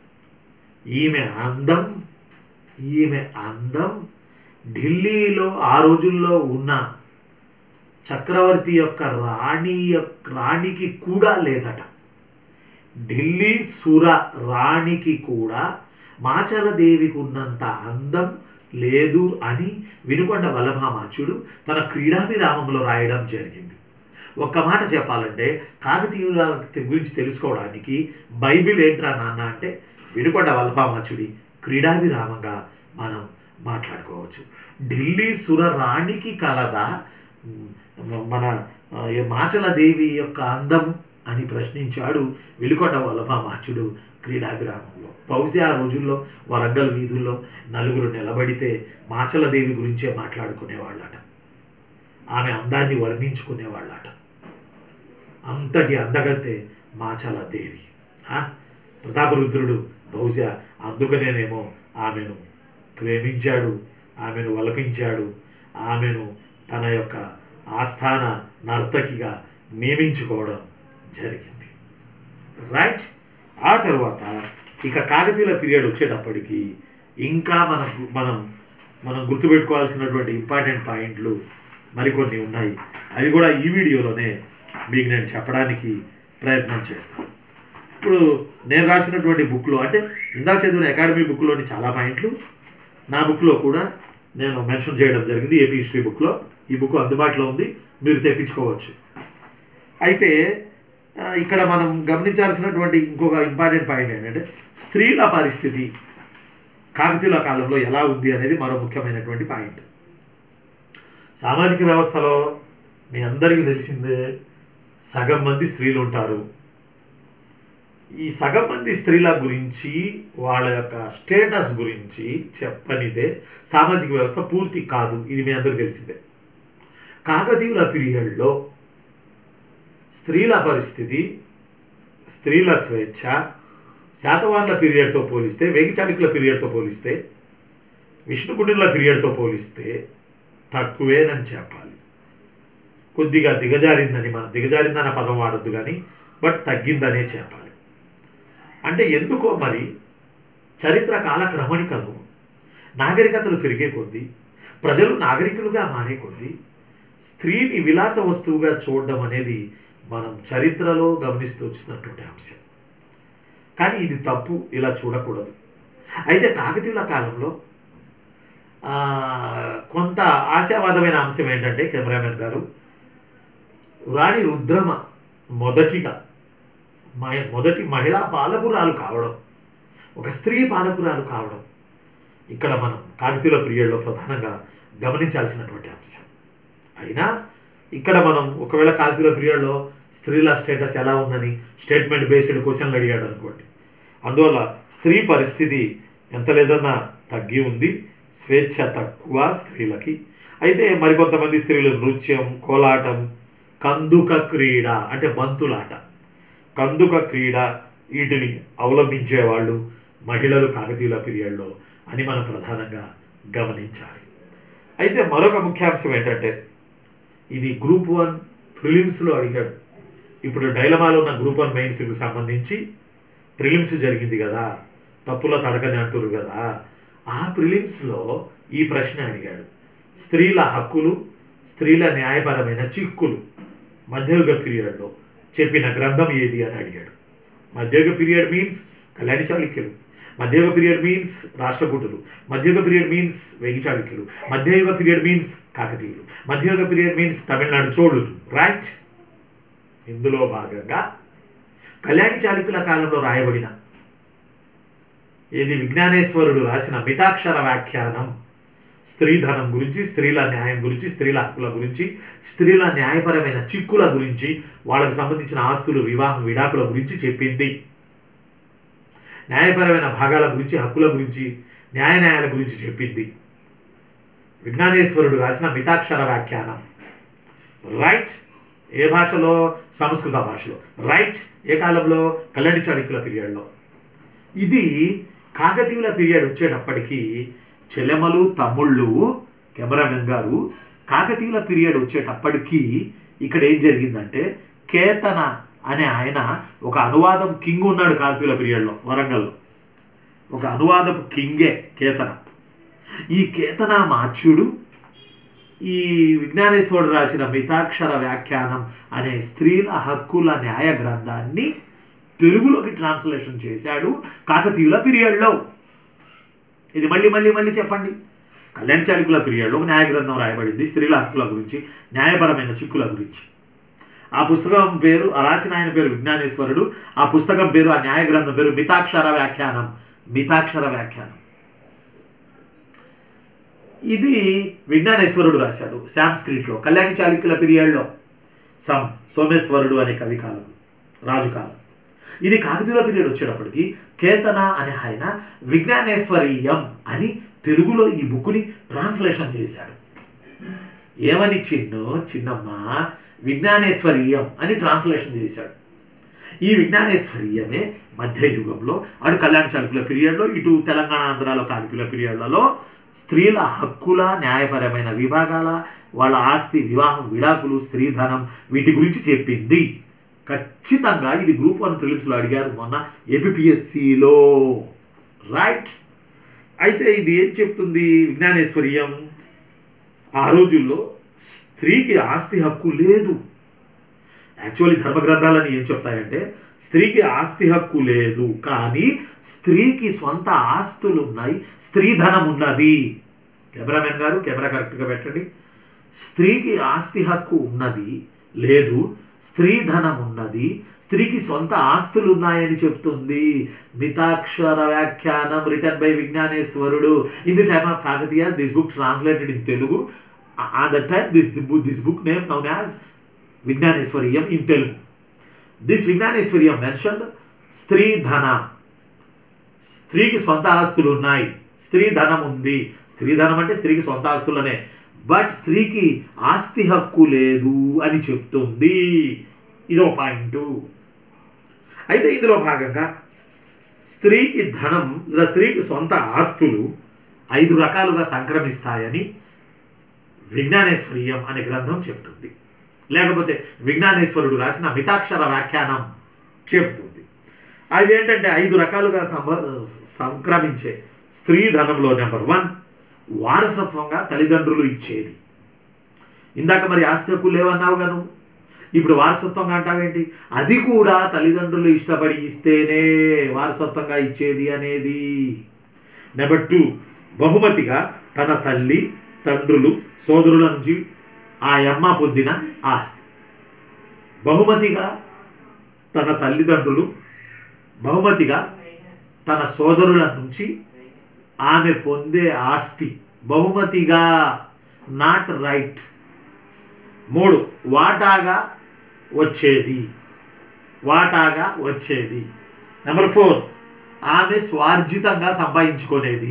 ఈమె అందం ఈమె అందం ఢిల్లీలో ఆ రోజుల్లో ఉన్న చక్రవర్తి యొక్క రాణి యొక్క రాణికి కూడా లేదట ఢిల్లీ సుర రాణికి కూడా మాచలదేవికి ఉన్నంత అందం లేదు అని వినుకొండ వల్లభామాచుడు తన క్రీడాభిరామంలో రాయడం జరిగింది ఒక్క మాట చెప్పాలంటే కాకతీయుల గురించి తెలుసుకోవడానికి బైబిల్ ఏంట్రా నాన్న అంటే వినుకొండ వల్లభామాచుడి క్రీడాభిరామంగా మనం మాట్లాడుకోవచ్చు ఢిల్లీ సుర రాణికి కలదా మ్, మన ఆ, ఈ మాచల దేవి యొక్క అందం అని ప్రశ్నించాడు వెలుకొండ వల్లభామాచుడు క్రీడాభిరామంలో బహుశా ఆ రోజుల్లో వరంగల్ వీధుల్లో నలుగురు నిలబడితే మాచల దేవి గురించే మాట్లాడుకునేవాళ్ళట ఆమె అందాన్ని వర్ణించుకునేవాళ్ళట అంతటి అందగతే మాచల దేవి ఆ? ప్రతాపరుద్రుడు బహుశా అందుకనేనేమో ఆమెను ప్రేమించాడు ఆమెను వలపించాడు ఆమెను తన యొక్క ఆస్థాన నర్తకిగా నియమించుకోవడం జరిగింది రైట్ ఆ తర్వాత ఇక కాకతీయుల పీరియడ్ వచ్చేటప్పటికి ఇంకా మనం మనం మనం గుర్తుపెట్టుకోవాల్సినటువంటి ఇంపార్టెంట్ పాయింట్లు మరికొన్ని ఉన్నాయి అవి కూడా ఈ వీడియోలోనే మీకు నేను చెప్పడానికి ప్రయత్నం చేస్తాను ఇప్పుడు నేను రాసినటువంటి బుక్లో అంటే ఇందాక చదివిన అకాడమీ బుక్లోని చాలా పాయింట్లు నా బుక్లో కూడా నేను మెన్షన్ చేయడం జరిగింది ఏపీ హిస్టరీ బుక్లో ఈ బుక్ అందుబాటులో ఉంది మీరు తెప్పించుకోవచ్చు అయితే ఆ, ఇక్కడ మనం గమనించాల్సినటువంటి ఇంకొక ఇంపార్టెంట్ పాయింట్ ఏంటంటే స్త్రీల పరిస్థితి కాకతీయుల కాలంలో ఎలా ఉంది అనేది మరో ముఖ్యమైనటువంటి పాయింట్ సామాజిక వ్యవస్థలో మీ అందరికీ తెలిసిందే సగం మంది స్త్రీలు ఉంటారు ఈ సగం మంది స్త్రీల గురించి వాళ్ళ యొక్క స్టేటస్ గురించి చెప్పనిదే సామాజిక వ్యవస్థ పూర్తి కాదు ఇది మీ అందరికీ తెలిసిందే కాకతీయుల పీరియడ్లో స్త్రీల పరిస్థితి స్త్రీల స్వేచ్ఛ శాతవాహనుల పీరియడ్తో పోలిస్తే వేగిచాళుక్యుల పీరియడ్తో పోలిస్తే విష్ణుకుండినుల పీరియడ్తో పోలిస్తే తక్కువేనని చెప్పాలి కొద్దిగా దిగజారిందని మన దిగజారిందన్న పదం వాడద్దు కానీ బట్ తగ్గిందనే చెప్పాలి అంటే ఎందుకో మరి చరిత్ర కాలక్రమణికలు నాగరికతలు పెరిగే కొద్దీ ప్రజలు నాగరికులుగా మారే కొద్దీ స్త్రీని విలాస వస్తువుగా చూడడం అనేది మనం చరిత్రలో గమనిస్తూ వచ్చినటువంటి అంశం కానీ ఇది తప్పు ఇలా చూడకూడదు అయితే కాకతీయుల కాలంలో ఆ, కొంత ఆశావాదమైన అంశం ఏంటంటే కెమెరామెన్ గారు రాణి రుద్రమ మొదటిగా మ- మొదటి మహిళా పాలకురాలు కావడం ఒక స్త్రీ పాలకురాలు కావడం ఇక్కడ మనం కాకతీయుల పీరియడ్లో ప్రధానంగా గమనించాల్సినటువంటి అంశం అయినా ఇక్కడ మనం ఒకవేళ కాకతీయుల పీరియడ్లో స్త్రీల స్టేటస్ ఎలా ఉందని స్టేట్మెంట్ బేస్డ్ క్వశ్చన్లు అడిగాడు అనుకోండి అందువల్ల స్త్రీ పరిస్థితి ఎంత లేదన్నా తగ్గి ఉంది స్వేచ్ఛ తక్కువ స్త్రీలకి అయితే మరికొంతమంది స్త్రీలు నృత్యం కోలాటం కందుక క్రీడ అంటే బంతులాట కందుక క్రీడ వీటిని అవలంబించేవాళ్ళు మహిళలు కాకతీయుల పీరియడ్లో అని మనం ప్రధానంగా గమనించాలి అయితే మరొక ముఖ్యాంశం ఏంటంటే ఇది గ్రూప్ వన్ ప్రిలిమ్స్లో అడిగాడు ఇప్పుడు డైలమాలో ఉన్న గ్రూప్ వన్ మెయిన్స్కి సంబంధించి ప్రిలిమ్స్ జరిగింది కదా తప్పుల తడకని అంటారు కదా ఆ ప్రిలిమ్స్లో ఈ ప్రశ్న అడిగాడు స్త్రీల హక్కులు స్త్రీల న్యాయపరమైన చిక్కులు మధ్యయుగ పీరియడ్లో చెప్పిన గ్రంథం ఏది అని అడిగాడు మధ్యయుగ పీరియడ్ మీన్స్ కళ్యాణి చాళుక్యులు మధ్యయుగ పీరియడ్ మీన్స్ రాష్ట్రకూటులు మధ్యయుగ పీరియడ్ మీన్స్ వేగి చాళుక్యులు మధ్యయుగ పీరియడ్ మీన్స్ కాకతీయులు మధ్యయుగ పీరియడ్ మీన్స్ తమిళనాడు చోళులు రైట్ ఇందులో భాగంగా కళ్యాణి చాళుక్యుల కాలంలో రాయబడిన ఏది విజ్ఞానేశ్వరుడు రాసిన మితాక్షర వ్యాఖ్యానం స్త్రీధనం గురించి స్త్రీల న్యాయం గురించి స్త్రీల హక్కుల గురించి స్త్రీల న్యాయపరమైన చిక్కుల గురించి వాళ్ళకి సంబంధించిన ఆస్తులు వివాహం విడాకుల గురించి చెప్పింది న్యాయపరమైన భాగాల గురించి హక్కుల గురించి న్యాయ న్యాయాల గురించి చెప్పింది విజ్ఞానేశ్వరుడు రాసిన మితాక్షర వ్యాఖ్యానం రైట్ ఏ భాషలో సంస్కృత భాషలో రైట్ ఏ కాలంలో కళ్యాణి చాళుక్యుల పీరియడ్లో ఇది కాకతీయుల పీరియడ్ వచ్చేటప్పటికి చెల్లెమలు తమ్ముళ్ళు కెమెరామెన్ గారు కాకతీయుల పీరియడ్ వచ్చేటప్పటికి ఇక్కడ ఏం జరిగిందంటే కేతన అనే ఆయన ఒక అనువాదం కింగ్ ఉన్నాడు కాకతీయుల పీరియడ్లో వరంగల్లో ఒక అనువాదపు కింగే కేతన ఈ కేతన మాచ్యుడు ఈ విజ్ఞానేశ్వరుడు రాసిన మితాక్షర వ్యాఖ్యానం అనే స్త్రీల హక్కుల న్యాయ గ్రంథాన్ని తెలుగులోకి ట్రాన్స్లేషన్ చేశాడు కాకతీయుల పీరియడ్లో ఇది మళ్ళీ మళ్ళీ మళ్ళీ చెప్పండి కళ్యాణ చాళుక్యుల పీరియడ్లో ఒక న్యాయ గ్రంథం రాయబడింది స్త్రీల హక్కుల గురించి న్యాయపరమైన చిక్కుల గురించి ఆ పుస్తకం పేరు ఆ రాసిన ఆయన పేరు విజ్ఞానేశ్వరుడు ఆ పుస్తకం పేరు ఆ న్యాయ గ్రంథం పేరు మితాక్షర వ్యాఖ్యానం మితాక్షర వ్యాఖ్యానం ఇది విజ్ఞానేశ్వరుడు రాశాడు సాంస్క్రిట్లో కళ్యాణి చాళుక్యుల పీరియడ్లో సం సోమేశ్వరుడు అనే కవి కాలం రాజు కాలం ఇది కాకతీయుల పీరియడ్ వచ్చేటప్పటికి కేతన అనే ఆయన విజ్ఞానేశ్వరీయం అని తెలుగులో ఈ బుక్ని ట్రాన్స్లేషన్ చేశాడు ఏమని చిన్ను చిన్నమ్మ విజ్ఞానేశ్వరీయం అని ట్రాన్స్లేషన్ చేశాడు ఈ విజ్ఞానేశ్వరీయమే మధ్యయుగంలో అటు కళ్యాణ చాళుక్యుల పీరియడ్లో ఇటు తెలంగాణ ఆంధ్రాలో కాకతీయుల పీరియడ్లలో స్త్రీల హక్కుల న్యాయపరమైన విభాగాల వాళ్ళ ఆస్తి వివాహం విడాకులు స్త్రీధనం వీటి గురించి చెప్పింది ఖచ్చితంగా ఇది గ్రూప్ వన్ ప్రిలిమ్స్లో అడిగారు మొన్న ఏపీఎస్సిలో రైట్ అయితే ఇది ఏం చెప్తుంది విజ్ఞానేశ్వర్యం ఆ రోజుల్లో స్త్రీకి ఆస్తి హక్కు లేదు యాక్చువల్లీ ధర్మ గ్రంథాలని ఏం చెప్తాయంటే స్త్రీకి ఆస్తి హక్కు లేదు కానీ స్త్రీకి స్వంత ఆస్తులు ఉన్నాయి స్త్రీధనం ఉన్నది కెమెరామెన్ గారు కెమెరా కరెక్ట్గా పెట్టండి స్త్రీకి ఆస్తి హక్కు ఉన్నది లేదు స్త్రీధనం ఉన్నది స్త్రీకి సొంత ఆస్తులు ఉన్నాయని చెప్తుంది మితాక్షర వ్యాఖ్యానం రిటర్న్ బై విజ్ఞానేశ్వరుడు in the time of Kakatiya this book translated in Telugu on the time this this book name noun as Vijnaneshwariyam in Telugu this Vijnaneshwariyam mention stridhana స్త్రీకి సొంత ఆస్తులు ఉన్నాయి స్త్రీధనం ఉంది స్త్రీధనం అంటే స్త్రీకి సొంత ఆస్తులనే బట్ స్త్రీకి ఆస్తి హక్కు లేదు అని చెప్తుంది ఇదో పాయింట్ అయితే ఇందులో భాగంగా స్త్రీకి ధనం లేదా స్త్రీకి సొంత ఆస్తులు ఐదు రకాలుగా సంక్రమిస్తాయని విజ్ఞానేశ్వరీయం అనే గ్రంథం చెప్తుంది లేకపోతే విజ్ఞానేశ్వరుడు రాసిన మితాక్షర వ్యాఖ్యానం చెబుతుంది అవి ఏంటంటే ఐదు రకాలుగా సంభ సంక్రమించే స్త్రీ ధనంలో నెంబర్ వన్ వారసత్వంగా తల్లిదండ్రులు ఇచ్చేది ఇందాక మరి ఆస్తి హక్కు లేవన్నావు గాను ఇప్పుడు వారసత్వంగా అంటావేంటి అది కూడా తల్లిదండ్రులు ఇష్టపడి ఇస్తేనే వారసత్వంగా ఇచ్చేది అనేది నెంబర్ టూ బహుమతిగా తన తల్లి తండ్రులు సోదరుల నుంచి ఆ అమ్మ పొందిన ఆస్తి బహుమతిగా తన తల్లిదండ్రులు బహుమతిగా తన సోదరుల నుంచి ఆమె పొందే ఆస్తి బహుమతిగా నాట్ రైట్ మూడు వాటాగా వచ్చేది వాటాగా వచ్చేది నెంబర్ ఫోర్ ఆమె స్వార్జితంగా సంపాదించుకునేది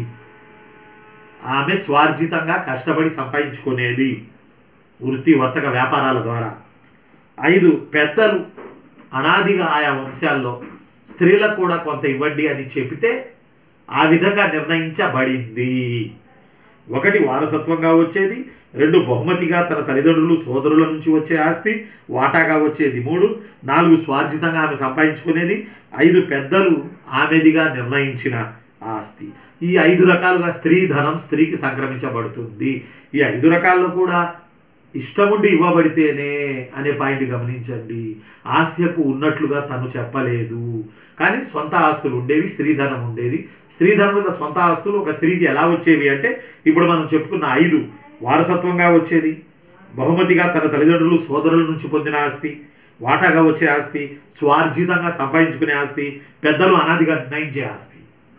ఆమె స్వార్జితంగా కష్టపడి సంపాదించుకునేది వృత్తి వర్తక వ్యాపారాల ద్వారా ఐదు పెద్దలు అనాదిగా ఆయా వంశాల్లో స్త్రీలకు కూడా కొంత ఇవ్వండి అని చెబితే ఆ విధంగా నిర్ణయించబడింది ఒకటి వారసత్వంగా వచ్చేది రెండు బహుమతిగా తన తల్లిదండ్రులు సోదరుల నుంచి వచ్చే ఆస్తి వాటాగా వచ్చేది మూడు నాలుగు స్వార్జితంగా ఆమె సంపాదించుకునేది ఐదు పెద్దలు ఆమెదిగా నిర్ణయించిన ఆస్తి ఈ ఐదు రకాలుగా స్త్రీ ధనం స్త్రీకి సంక్రమించబడుతుంది ఈ ఐదు రకాల్లో కూడా ఇష్టముండి ఇవ్వబడితేనే అనే పాయింట్ గమనించండి ఆస్తి హక్కు ఉన్నట్లుగా తను చెప్పలేదు కానీ సొంత ఆస్తులు ఉండేవి స్త్రీధనం ఉండేది స్త్రీధనం మీద సొంత ఆస్తులు ఒక స్త్రీకి ఎలా వచ్చేవి అంటే ఇప్పుడు మనం చెప్పుకున్న ఐదు వారసత్వంగా వచ్చేది బహుమతిగా తన తల్లిదండ్రులు సోదరుల నుంచి పొందిన ఆస్తి వాటాగా వచ్చే ఆస్తి స్వార్జితంగా సంపాదించుకునే ఆస్తి పెద్దలు అనాదిగా నిర్ణయించే ఆస్తి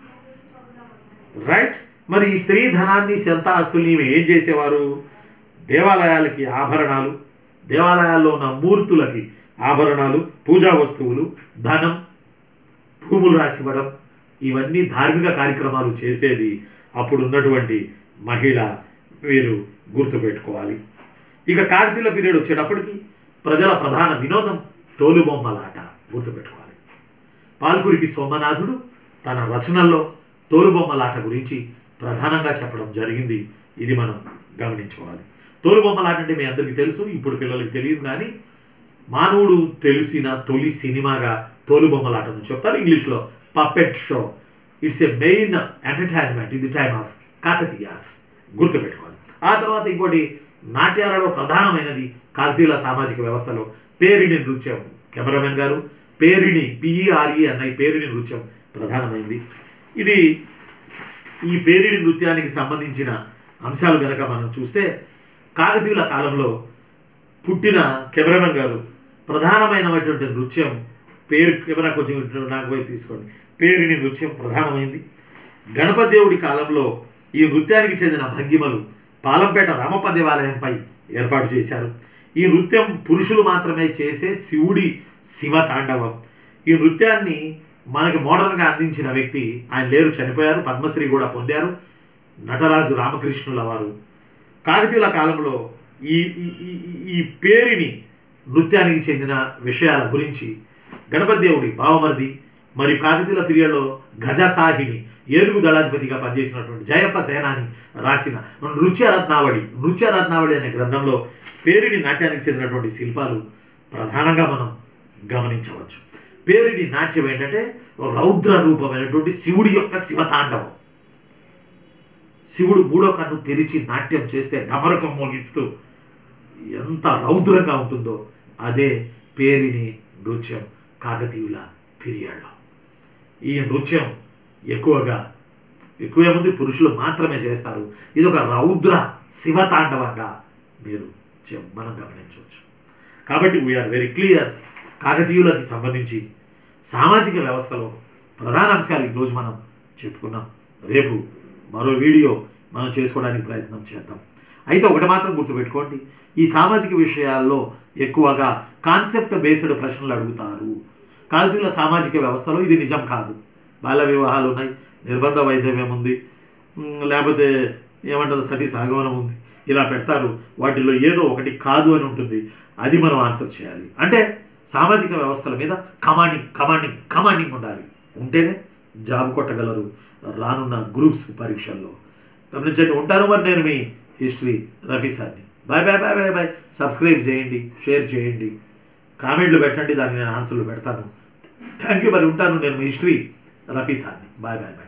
రైట్ మరి ఈ స్త్రీ ధనాన్ని సొంత ఆస్తుల్ని ఈమె ఏం చేసేవారు దేవాలయాలకి ఆభరణాలు దేవాలయాల్లో ఉన్న మూర్తులకి ఆభరణాలు పూజా వస్తువులు ధనం భూములు రాసివ్వడం ఇవన్నీ ధార్మిక కార్యక్రమాలు చేసేది అప్పుడు ఉన్నటువంటి మహిళ వీరు గుర్తుపెట్టుకోవాలి ఇక కాకతీయుల పీరియడ్ వచ్చేటప్పటికి ప్రజల ప్రధాన వినోదం తోలుబొమ్మలాట గుర్తుపెట్టుకోవాలి పాల్కురికి సోమనాథుడు తన రచనల్లో తోలుబొమ్మలాట గురించి ప్రధానంగా చెప్పడం జరిగింది ఇది మనం గమనించుకోవాలి తోలుబొమ్మలాట అంటే మీ అందరికీ తెలుసు ఇప్పుడు పిల్లలకి తెలియదు కానీ మానవుడు తెలిసిన తొలి సినిమాగా తోలుబొమ్మలాటను చెప్తారు ఇంగ్లీష్లో puppet show it's a main entertainment in the time of Kakatiyas గుర్తుపెట్టుకోవాలి ఆ తర్వాత ఇంకోటి నాట్యాలలో ప్రధానమైనది కాకతీయుల సామాజిక వ్యవస్థలో పేరిణి నృత్యం కెమెరామెన్ గారు పేరిణి పిఈఆర్ఈ అన్న ఈ పేరిణి నృత్యం ప్రధానమైంది ఇది ఈ పేరిణి నృత్యానికి సంబంధించిన అంశాలు కనుక మనం చూస్తే కాకతీయుల కాలంలో పుట్టిన కెమెరామెన్ గారు ప్రధానమైనటువంటి నృత్యం పేరు కెమెరా కొంచెం ఇటు నాకు వైపు తీసుకోండి పేరిణి నృత్యం ప్రధానమైంది గణపతి దేవుడి కాలంలో ఈ నృత్యానికి చెందిన భంగిమలు పాలంపేట రామప్ప దేవాలయంపై ఏర్పాటు చేశారు ఈ నృత్యం పురుషులు మాత్రమే చేసే శివుడి శివ తాండవం ఈ నృత్యాన్ని మనకి మోడర్న్గా అందించిన వ్యక్తి ఆయన లేరు చనిపోయారు పద్మశ్రీ కూడా పొందారు నటరాజు రామకృష్ణుల వారు కాకతీయుల కాలంలో ఈ ఈ- ఈ- ఈ పేరుని నృత్యానికి చెందిన విషయాల గురించి గణపతి దేవుడి బావమరిది మరియు కాకతీయుల పీరియడ్లో గజసాహిని ఏలుగు దళాధిపతిగా పనిచేసినటువంటి జయప్ప సేనాని రాసిన నృత్యరత్నావళి నృత్యరత్నావళి అనే గ్రంథంలో పేరిడి నాట్యానికి చెందినటువంటి శిల్పాలు ప్రధానంగా మనం గమనించవచ్చు పేరిడి నాట్యం ఏంటంటే రౌద్ర రూపమైనటువంటి శివుడి యొక్క శివతాండవం శివుడు మూడో కన్ను తెరిచి నాట్యం చేస్తే డమరకం మోగిస్తూ ఎంత రౌద్రంగా ఉంటుందో అదే పేరిని నృత్యం కాకతీయుల పీరియడ్లో ఈ నృత్యం ఎక్కువగా ఎక్కువ మంది పురుషులు మాత్రమే చేస్తారు ఇది ఒక రౌద్ర శివతాండవంగా మీరు చె- మనం గమనించవచ్చు కాబట్టి వీఆర్ వెరీ క్లియర్ కాకతీయులకి సంబంధించి సామాజిక వ్యవస్థలో ప్రధాన అంశాలు ఈరోజు మనం చెప్పుకున్నాం రేపు మరో వీడియో మనం చేసుకోవడానికి ప్రయత్నం చేద్దాం అయితే ఒకటి మాత్రం గుర్తుపెట్టుకోండి ఈ సామాజిక విషయాల్లో ఎక్కువగా కాన్సెప్ట్ బేస్డ్ ప్రశ్నలు అడుగుతారు కాకతీయుల సామాజిక వ్యవస్థలో ఇది నిజం కాదు బాల్య వివాహాలు ఉన్నాయి నిర్బంధ వైద్యం ఉంది ఉమ్, లేకపోతే ఏమంటారు సతీ సాగమనం ఉంది ఇలా పెడతారు వాటిల్లో ఏదో ఒకటి కాదు అని ఉంటుంది అది మనం ఆన్సర్ చేయాలి అంటే సామాజిక వ్యవస్థల మీద కమాండింగ్ కమాండింగ్ కమాండింగ్ ఉండాలి ఉంటేనే జాబ్ కొట్టగలరు రానున్న గ్రూప్స్ పరీక్షల్లో గమనించండి ఉంటారు మరి నేను మీ హిస్టరీ రఫీ సార్ని bye bye bye bye bye subscribe చేయండి షేర్ చేయండి కామెంట్లు పెట్టండి దానికి నేను ఆన్సర్లు పెడతాను థ్యాంక్ యూ మరి ఉంటాను నేను మీ హిస్టరీ రఫీ సార్ని బాయ్ బాయ్ బాయ్